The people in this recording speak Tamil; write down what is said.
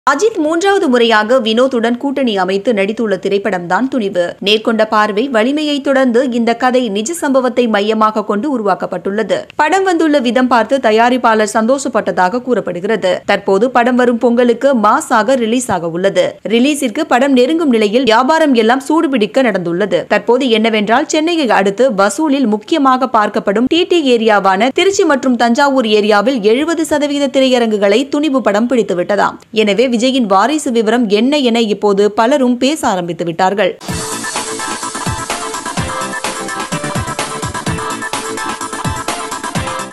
அஜித் மூன்றாவது முறையாக வினோத்துடன் கூட்டணி அமைத்து நடித்துள்ள திரைப்படம் தான் துணிவு நேர்கொண்ட பார்வை வலிமையை தொடர்ந்து இந்த கதை நிஜ சம்பவத்தை மையமாக கொண்டு உருவாக்கப்பட்டுள்ளது படம் வந்துள்ள விதம் பார்த்து தயாரிப்பாளர் சந்தோஷப்பட்டதாக கூறப்படுகிறது தற்போது படம் வரும் பொங்கலுக்கு மாஸாக ரிலீஸ் ஆக உள்ளது ரிலீஸிற்கு படம் நெருங்கும் நிலையில் வியாபாரம் எல்லாம் சூடுபிடிக்க நடந்துள்ளது தற்போது என்னவென்றால் சென்னையை அடுத்து வசூலில் முக்கியமாக பார்க்கப்படும் டிடி ஏரியாவான திருச்சி மற்றும் தஞ்சாவூர் ஏரியாவில் எழுபது சதவீத திரையரங்குகளை துணிவு படம் பிடித்து விட்டதாம் எனவே விஜயின் வாரிசு விவரம் என்ன என இப்போது பலரும் பேச ஆரம்பித்து விட்டார்கள்